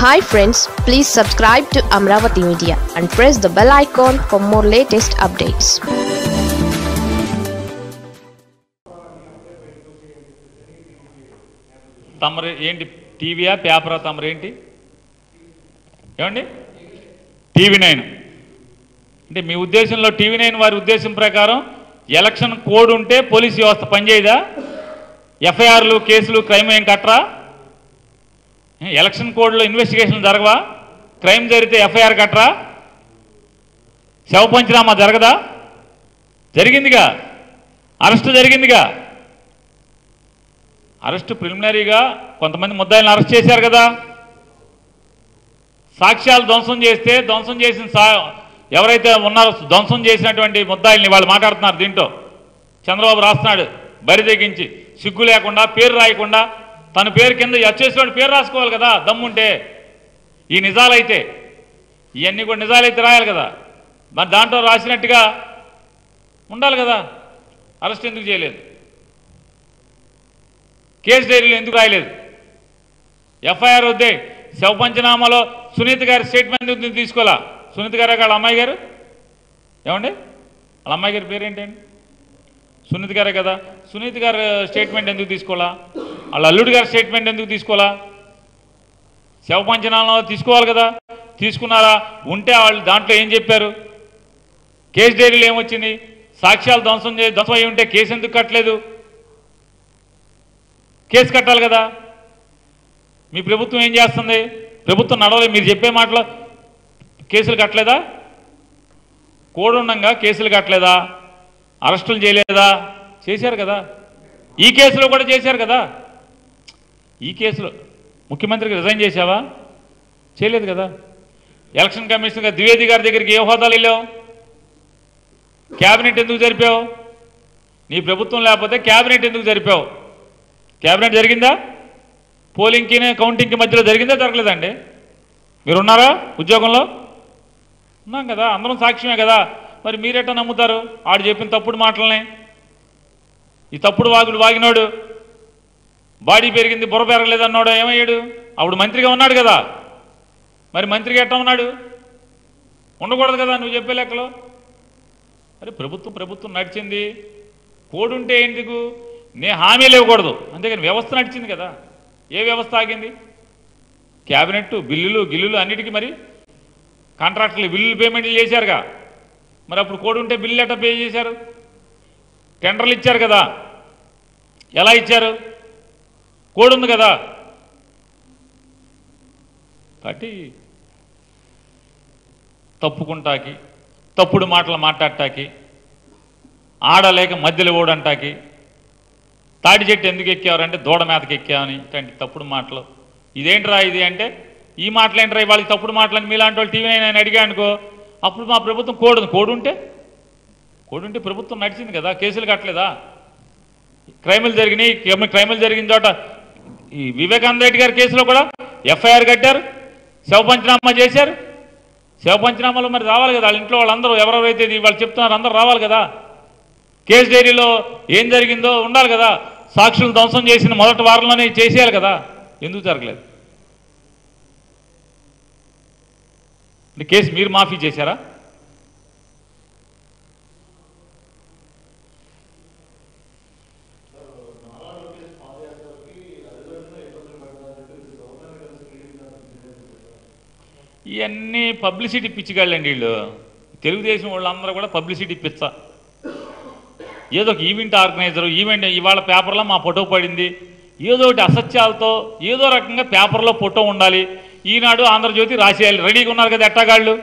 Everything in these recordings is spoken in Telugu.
hi friends please subscribe to Amaravati media and press the bell icon for more latest updates తమరు ఏంటి టీవీయా పేపరా తమరు ఏంటి ఏమండి టీవీ నైన్ అంటే మీ ఉద్దేశంలో టీవీ నైన్ వారి ఉద్దేశం ప్రకారం ఎలక్షన్ కోడ్ ఉంటే పోలీస్ వ్యవస్థ పనిచేయదా ఎఫ్ఐఆర్లు కేసులు క్రైమ్ ఏం కట్టరా ఎలక్షన్ కోడ్లో ఇన్వెస్టిగేషన్ జరగవా క్రైమ్ జరిగితే ఎఫ్ఐఆర్ కట్టరా శవ పంచనామా జరగదా జరిగిందిగా అరెస్ట్ జరిగిందిగా అరెస్ట్ ప్రిలిమినరీగా కొంతమంది ముద్దాయిలను అరెస్ట్ చేశారు కదా సాక్ష్యాలు ధ్వంసం చేస్తే ధ్వంసం చేసిన సా ఎవరైతే ఉన్నారో ధ్వంసం చేసినటువంటి ముద్దాయిల్ని వాళ్ళు మాట్లాడుతున్నారు దీంట్లో చంద్రబాబు రాస్తున్నాడు బరి తెగించి సిగ్గు లేకుండా పేరు రాయకుండా తన పేరు కింద వచ్చేసిన పేరు రాసుకోవాలి కదా దమ్ముంటే ఈ నిజాలైతే ఇవన్నీ కూడా నిజాలైతే రాయాలి కదా మరి దాంట్లో రాసినట్టుగా ఉండాలి కదా అరెస్ట్ ఎందుకు చేయలేదు కేసు డైరీలో ఎందుకు రాయలేదు ఎఫ్ఐఆర్ వద్దే శవ పంచనామాలో సునీత గారి స్టేట్మెంట్ ఎందుకు తీసుకోవాలా సునీత గారు వాళ్ళ అమ్మాయి గారు ఏమండి వాళ్ళ అమ్మాయి గారి పేరేంటండి సునీత గారే కదా సునీత గారి స్టేట్మెంట్ ఎందుకు తీసుకోవాలా వాళ్ళ అల్లుడి గారి స్టేట్మెంట్ ఎందుకు తీసుకోవాలా శవ పంచనామాలో తీసుకోవాలి కదా తీసుకున్నారా ఉంటే వాళ్ళు దాంట్లో ఏం చెప్పారు కేసు డైరీలో ఏమొచ్చింది సాక్ష్యాలు ధ్వంసం చే ధ్వంసం అయి ఉంటే కేసు ఎందుకు కట్టలేదు కేసు కట్టాలి కదా మీ ప్రభుత్వం ఏం చేస్తుంది ప్రభుత్వం నడవలేదు మీరు చెప్పే మాటలో కేసులు కట్టలేదా కోడ్ ఉండంగా కేసులు కట్టలేదా అరెస్టులు చేయలేదా చేశారు కదా ఈ కేసులో కూడా చేశారు కదా ఈ కేసులో ముఖ్యమంత్రికి రిజైన్ చేశావా చేయలేదు కదా ఎలక్షన్ కమిషన్ గారు ద్వివేది గారి దగ్గరికి ఏ హోదాలు వెళ్ళావు క్యాబినెట్ ఎందుకు జరిపావు నీ ప్రభుత్వం లేకపోతే క్యాబినెట్ ఎందుకు జరిపావు క్యాబినెట్ జరిగిందా పోలింగ్కి కౌంటింగ్కి మధ్యలో జరిగిందా జరగలేదండి మీరు ఉన్నారా ఉద్యోగంలో ఉన్నాం కదా అందరం సాక్ష్యమే కదా మరి మీరెట్టా నమ్ముతారు ఆడు చెప్పిన తప్పుడు మాటలని ఈ తప్పుడు వాగుడు వాగినోడు బాడీ పెరిగింది బుర్ర పెరగలేదు అన్నాడు ఏమయ్యాడు అప్పుడు మంత్రిగా ఉన్నాడు కదా మరి మంత్రిగా ఎట్లా ఉన్నాడు ఉండకూడదు కదా నువ్వు చెప్పే లెక్కలో అరే ప్రభుత్వం ప్రభుత్వం నడిచింది కోడ్ ఉంటే ఎందుకు నే హామీలు ఇవ్వకూడదు అంతేగాని వ్యవస్థ నడిచింది కదా ఏ వ్యవస్థ ఆగింది క్యాబినెట్ బిల్లులు గిల్లులు అన్నిటికీ మరి కాంట్రాక్టులు బిల్లులు పేమెంట్లు చేశారుగా మరి అప్పుడు కోడ్ ఉంటే బిల్లు ఎట్లా పే చేశారు టెండర్లు ఇచ్చారు కదా ఎలా ఇచ్చారు కోడ్ ఉంది కదా కాబట్టి తప్పుకుంటాకి తప్పుడు మాటలు మాట్లాడటాకి ఆడలేక మధ్యలో ఓడంటాకి తాడి చెట్టు ఎందుకు ఎక్కారంటే దూడ మేతకి ఎక్కామని ఇట్లాంటి తప్పుడు మాటలు ఇదేంట్రా ఇది అంటే ఈ మాటలు ఏంట్రా వాళ్ళకి తప్పుడు మాటలని మీలాంటి వాళ్ళు టీవీ నేను అడిగా అనుకో అప్పుడు మా ప్రభుత్వం కోడు కోడు ఉంటే కోడు ఉంటే ప్రభుత్వం నడిచింది కదా కేసులు కట్టలేదా క్రైములు జరిగినాయి క్రైమ్- క్రైములు జరిగిన చోట ఈ వివేకానంద రెడ్డి గారి కేసులో కూడా ఎఫ్ఐఆర్ కట్టారు శవ పంచనామా చేశారు శవ పంచనామాలో మరి రావాలి కదా వాళ్ళ ఇంట్లో వాళ్ళందరూ ఎవరెవరైతే ఇది వాళ్ళు చెప్తున్నారు అందరూ రావాలి కదా కేసు డైరీలో ఏం జరిగిందో ఉండాలి కదా సాక్షులు ధ్వంసం చేసిన మొదటి వారంలోనే చేసేయాలి కదా ఎందుకు జరగలేదు అంటే కేసు మీరు మాఫీ చేశారా ఇవన్నీ పబ్లిసిటీ పిచ్చిగాళ్ళండి వీళ్ళు తెలుగుదేశం వాళ్ళందరూ కూడా పబ్లిసిటీ పిచ్చ ఏదో ఒక ఈవెంట్ ఆర్గనైజర్ ఈవెంట్ ఇవాళ పేపర్లో మా ఫోటో పడింది ఏదో ఒకటి అసత్యాలతో ఏదో రకంగా పేపర్లో ఫోటో ఉండాలి ఈనాడు ఆంధ్రజ్యోతి రాసేయాలి రెడీగా ఉన్నారు కదా ఎట్టగాళ్ళు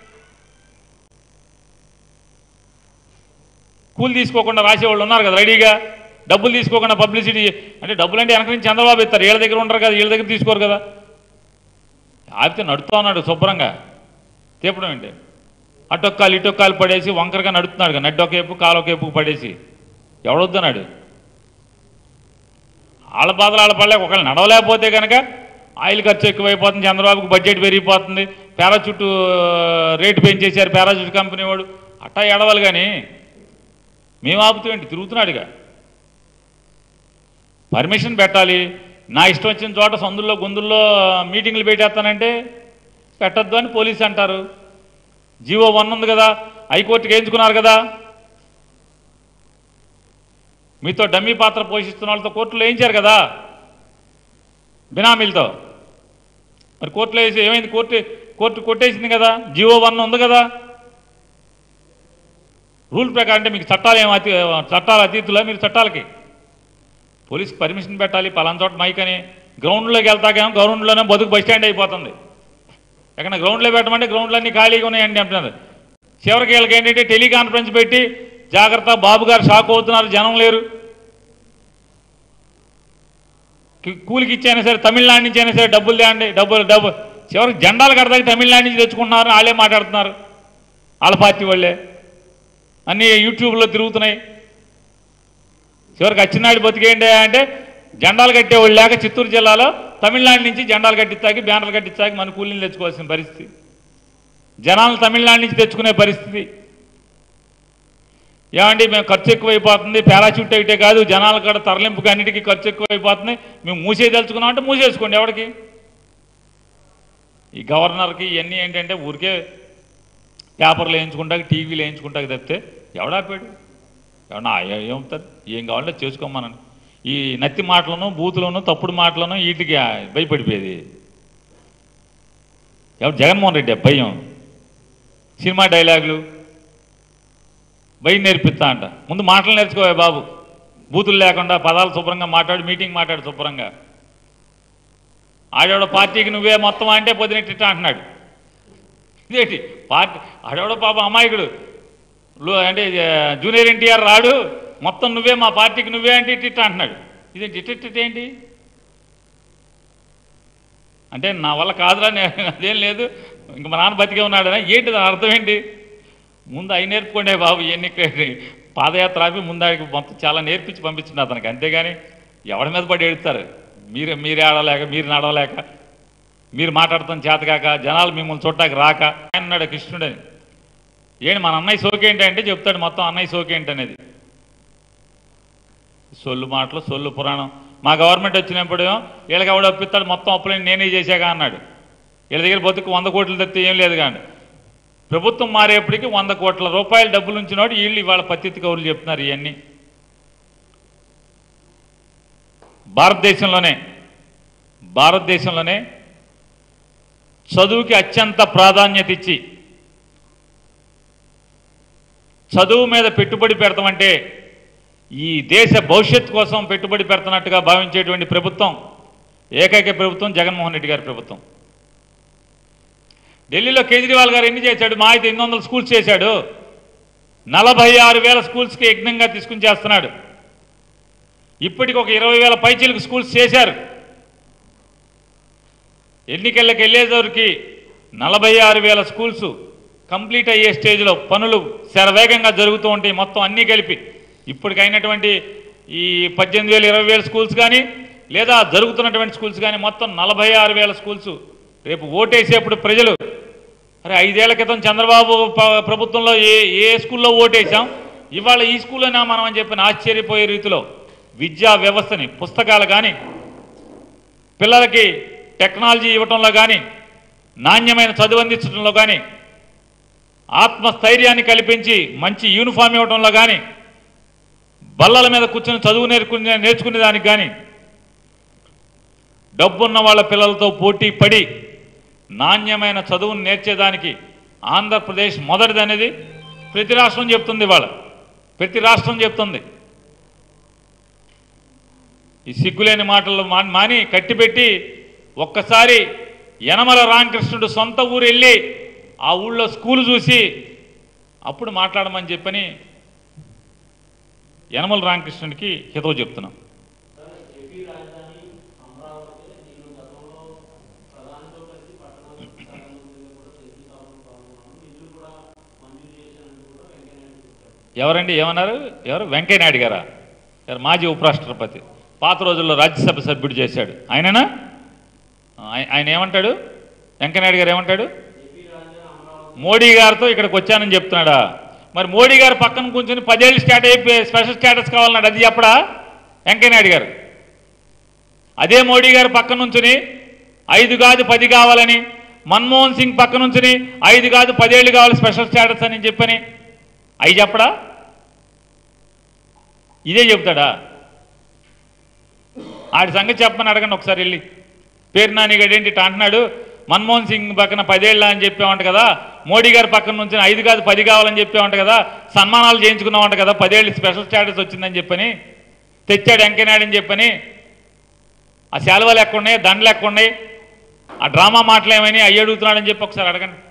కూలి తీసుకోకుండా రాసేవాళ్ళు ఉన్నారు కదా రెడీగా డబ్బులు తీసుకోకుండా పబ్లిసిటీ అంటే డబ్బులు అంటే వెనక నుంచి చంద్రబాబు ఇస్తారు వీళ్ళ దగ్గర ఉంటారు కదా వీళ్ళ దగ్గర తీసుకోరు కదా ఆపితే నడుతూ ఉన్నాడు శుభ్రంగా తీపడం ఏంటి అటొక్కాలు ఇటొక్కాలు పడేసి వంకరగా నడుతున్నాడు కదా నడ్డొకేపు కాలొకేపు పడేసి ఎవడొద్దన్నాడు వాళ్ళ బాధలు వాళ్ళ పడలేక ఒకళ్ళు నడవలేకపోతే కనుక ఆయిల్ ఖర్చు ఎక్కువైపోతుంది చంద్రబాబుకి బడ్జెట్ పెరిగిపోతుంది పారాచూట్ రేటు పెంచేశారు పారాచూట్ కంపెనీ వాడు అట్టా ఎడవాలి కానీ మేము ఆపుతామేంటి తిరుగుతున్నాడుగా పర్మిషన్ పెట్టాలి నా ఇష్టం వచ్చిన చోట సందుల్లో గొంతుల్లో మీటింగ్లు పెట్టేస్తానంటే పెట్టద్దు అని పోలీసు అంటారు జీవో వన్ ఉంది కదా హైకోర్టుకి వేయించుకున్నారు కదా మీతో డమ్మీ పాత్ర పోషిస్తున్న వాళ్ళతో కోర్టులో వేయించారు కదా బినామీలతో మరి కోర్టులో వేసి ఏమైంది కోర్టు కోర్టు కొట్టేసింది కదా జీవో వన్ ఉంది కదా రూల్ ప్రకారం అంటే మీకు చట్టాలు ఏం అతి చట్టాలు అతీతులా మీరు చట్టాలకి పోలీస్కి పర్మిషన్ పెట్టాలి పలానా చోట మైక్ అని గ్రౌండ్లోకి వెళ్తాకేమో గ్రౌండ్లోనే బతుకు బస్ స్టాండ్ అయిపోతుంది ఎక్కడ గ్రౌండ్లో పెట్టమంటే గ్రౌండ్లు అన్నీ ఖాళీగా ఉన్నాయండి అంటున్నారు చివరికి వీళ్ళకి ఏంటంటే టెలికాన్ఫరెన్స్ పెట్టి జాగ్రత్త బాబు గారు షాక్ అవుతున్నారు జనం లేరు కి- కూలికి ఇచ్చైనా సరే తమిళనాడు నుంచి అయినా సరే డబ్బులు తేండి డబ్బులు డబ్బు చివరికి జెండాలు కడతాకి తమిళనాడు నుంచి తెచ్చుకుంటున్నారు వాళ్ళే మాట్లాడుతున్నారు వాళ్ళ పార్టీ వాళ్ళే అన్నీ యూట్యూబ్లో తిరుగుతున్నాయి చివరికి అచ్చినాడు బతికేయండి అంటే జెండాలు కట్టేవాళ్ళు లేక చిత్తూరు జిల్లాలో తమిళనాడు నుంచి జెండాలు కట్టించాకి బ్యానర్లు కట్టించాకి మన కూలీలు తెచ్చుకోవాల్సిన పరిస్థితి జనాలు తమిళనాడు నుంచి తెచ్చుకునే పరిస్థితి ఏమండి మేము ఖర్చు ఎక్కువైపోతుంది పారాచూట్ అయితే కాదు జనాల కాడ తరలింపుకి అన్నిటికీ ఖర్చు ఎక్కువైపోతుంది మేము మూసేదలుచుకున్నాం అంటే మూసేసుకోండి ఎవరికి ఈ గవర్నర్కి ఇవన్నీ ఏంటంటే ఊరికే పేపర్లు వేయించుకుంటాకి టీవీలు వేయించుకుంటాకి తప్పితే ఎవడాపాడు ఎవడన్నా ఏమవుతుంది ఏం కావాలంటే చేసుకోమనని ఈ నత్తి మాటలను బూతులను తప్పుడు మాటలను వీటికి భయపడిపోయేది ఎవరు జగన్మోహన్ రెడ్డి భయం సినిమా డైలాగులు భయం నేర్పిస్తా అంట ముందు మాటలు నేర్చుకోవే బాబు బూతులు లేకుండా పదాలు శుభ్రంగా మాట్లాడు మీటింగ్ మాట్లాడు శుభ్రంగా ఆడేవాడ పార్టీకి నువ్వే మొత్తం అంటే పొద్దునెట్టిట్ట అంటున్నాడు ఇదేంటి పార్టీ ఆడేవాడ పాప అమాయకుడు లో- అంటే ఆ, జూనియర్ ఎన్టీఆర్ రాడు మొత్తం నువ్వే మా పార్టీకి నువ్వే అంటే ఇట్ట అంటున్నాడు ఇదేంటి ఇట్ట ఇట్ట ఏంటి అంటే నా వల్ల కాదురా నేను అదేం లేదు ఇంక మా నాన్న బతికే ఉన్నాడనా ఏంటి దాని అర్థం ఏంటి ముందు అవి నేర్పుకోండే బాబు ఇవన్నీ పాదయాత్ర ఆపి ముందు ఆయనకి మొత్తం చాలా నేర్పించి పంపించింది అతనికి అంతేగాని ఎవడి మీద పడి ఎడుతారు మీరు మీరే ఆడలేక మీరు నడవలేక మీరు మాట్లాడతాం చేతకాక జనాలు మిమ్మల్ని చూడటానికి రాక ఆయన అన్నాడు కృష్ణుడని ఏంటి మన అన్నయ్య సోకేంటి అంటే చెప్తాడు మొత్తం అన్నయ్య సోకేంటి అనేది సొల్లు మాటలు సొల్లు పురాణం మా గవర్నమెంట్ వచ్చినప్పుడు వీళ్ళకి ఎవడు ఒప్పిస్తాడు మొత్తం అప్పులని నేనే చేశాక అన్నాడు వీళ్ళ దగ్గర బతుకు వంద కోట్లు తెస్తే ఏం లేదు కానీ ప్రభుత్వం మారేపటికి వంద కోట్ల రూపాయలు డబ్బులు ఉంచినోడు వీళ్ళు ఇవాళ పత్తిత్తి కౌరులు చెప్తున్నారు ఇవన్నీ భారతదేశంలోనే భారతదేశంలోనే చదువుకి అత్యంత ప్రాధాన్యత ఇచ్చి చదువు మీద పెట్టుబడి పెడతామంటే ఈ దేశ భవిష్యత్తు కోసం పెట్టుబడి పెడుతున్నట్టుగా భావించేటువంటి ప్రభుత్వం ఏకైక ప్రభుత్వం జగన్మోహన్ రెడ్డి గారి ప్రభుత్వం ఢిల్లీలో కేజ్రీవాల్ గారు ఎన్ని చేశాడు మా అయితే ఎనిమిది వందల స్కూల్స్ చేశాడు నలభై ఆరు వేల స్కూల్స్కి యజ్ఞంగా తీసుకుని చేస్తున్నాడు ఇప్పటికి ఒక ఇరవై వేల పైచీలకు స్కూల్స్ చేశారు ఎన్నికలకు వెళ్ళేసరికి నలభై ఆరు వేల స్కూల్స్ కంప్లీట్ అయ్యే స్టేజ్లో పనులు శరవేగంగా జరుగుతూ ఉంటాయి మొత్తం అన్నీ కలిపి ఇప్పటికైనటువంటి ఈ పద్దెనిమిది వేలు ఇరవై వేల స్కూల్స్ కానీ లేదా జరుగుతున్నటువంటి స్కూల్స్ కానీ మొత్తం నలభై ఆరు వేల స్కూల్స్ రేపు ఓటేసేప్పుడు ప్రజలు అరే ఐదేళ్ల క్రితం చంద్రబాబు ప- ప్రభుత్వంలో ఏ ఏ స్కూల్లో ఓటేసాం ఇవాళ ఈ స్కూల్లోనా మనం అని చెప్పిన ఆశ్చర్యపోయే రీతిలో విద్యా వ్యవస్థని పుస్తకాలు కానీ పిల్లలకి టెక్నాలజీ ఇవ్వటంలో కానీ నాణ్యమైన చదువు అందించడంలో కానీ ఆత్మస్థైర్యాన్ని కల్పించి మంచి యూనిఫామ్ ఇవ్వటంలో కానీ బల్లల మీద కూర్చొని చదువు నేర్చుకునే నేర్చుకునే దానికి కానీ డబ్బున్న వాళ్ళ పిల్లలతో పోటీ పడి నాణ్యమైన చదువును నేర్చేదానికి ఆంధ్రప్రదేశ్ మొదటిది అనేది ప్రతి రాష్ట్రం చెప్తుంది ఇవాళ ప్రతి రాష్ట్రం చెప్తుంది ఈ సిగ్గులేని మాటలు మా- మాని కట్టిపెట్టి ఒక్కసారి యనమల రామకృష్ణుడు సొంత ఊరు వెళ్ళి ఆ ఊళ్ళో స్కూల్ చూసి అప్పుడు మాట్లాడమని చెప్పని యనమల రామకృష్ణుడికి హితవు చెప్తున్నాం ఎవరండి ఏమన్నారు ఎవరు వెంకయ్య నాయుడు గారా ఎవరు మాజీ ఉపరాష్ట్రపతి పాత రోజుల్లో రాజ్యసభ సభ్యుడు చేశాడు ఆయననా ఆయ- ఆయన ఏమంటాడు వెంకయ్యనాయుడు గారు ఏమంటాడు మోడీ గారితో ఇక్కడికి వచ్చానని చెప్తున్నాడా మరి మోడీ గారు పక్కన కూర్చొని పదేళ్ళు స్టార్ట్ అయిపోయి స్పెషల్ స్టేటస్ కావాలన్నాడు అది చెప్పడా వెంకయ్యనాయుడు గారు అదే మోడీ గారు పక్క నుంచుని ఐదు కాదు పది కావాలని మన్మోహన్ సింగ్ పక్క నుంచుని ఐదు కాదు పదేళ్ళు కావాలి స్పెషల్ స్టేటస్ అని చెప్పని అవి చెప్పడా ఇదే చెప్తాడా ఆడి సంగతి చెప్పమని అడగండి ఒకసారి వెళ్ళి పేరు నానిగాడు ఏంటి ఇట్ట అంటున్నాడు మన్మోహన్ సింగ్ పక్కన పదేళ్ళ అని చెప్పామంట కదా మోడీ గారి పక్కన నుంచి ఐదు కాదు పది కావాలని చెప్పామంట కదా సన్మానాలు చేయించుకున్నామంట కదా పదేళ్ళు స్పెషల్ స్టేటస్ వచ్చిందని చెప్పని తెచ్చాడు వెంకయ్యనాయుడు చెప్పని ఆ శాలువలు ఎక్కడున్నాయి దండలు ఎక్కడున్నాయి ఆ డ్రామా మాటలేమని అయ్యి అడుగుతున్నాడని చెప్పి ఒకసారి అడగండి